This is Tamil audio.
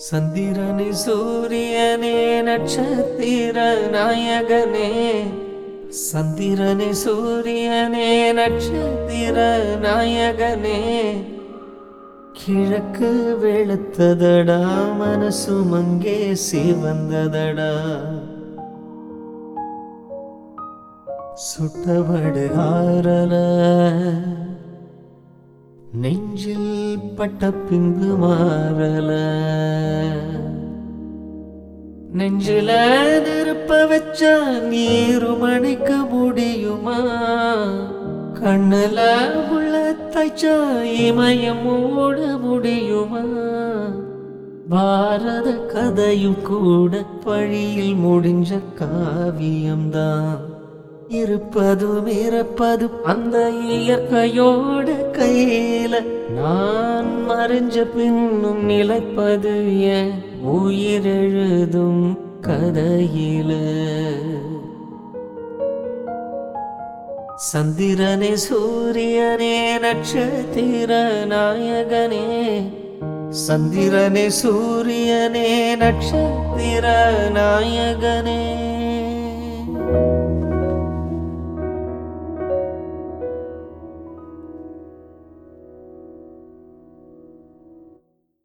சந்திரனே சூரியனே நட்சத்திர நாயகனே சந்திரனே சூரியனே நட்சத்திர நாயகனே கிழக்கு வெளுத்ததடா மனசும் அங்கே சிவந்ததடா சுட்டவடு ஆறல நெஞ்சில் பட்ட பின்பு மாறல நெஞ்சில நெருப்ப வச்சா நீரும் அணைக்க முடியுமா கண்ணுல உள்ள தைச்சா இமயம் மூட முடியுமா பாரத கதையும் கூட பழியில் முடிஞ்ச காவியம்தான் இருப்பதும் இறப்பதும் அந்த இயற்கையோட கையில நான் மறைஞ்ச பின்னும் நிலைப்பது என் உயிரெழுதும் கதையில சந்திரனே சூரியனே நட்சத்திர நாயகனே சந்திரனே சூரியனே நட்சத்திர நாயகனே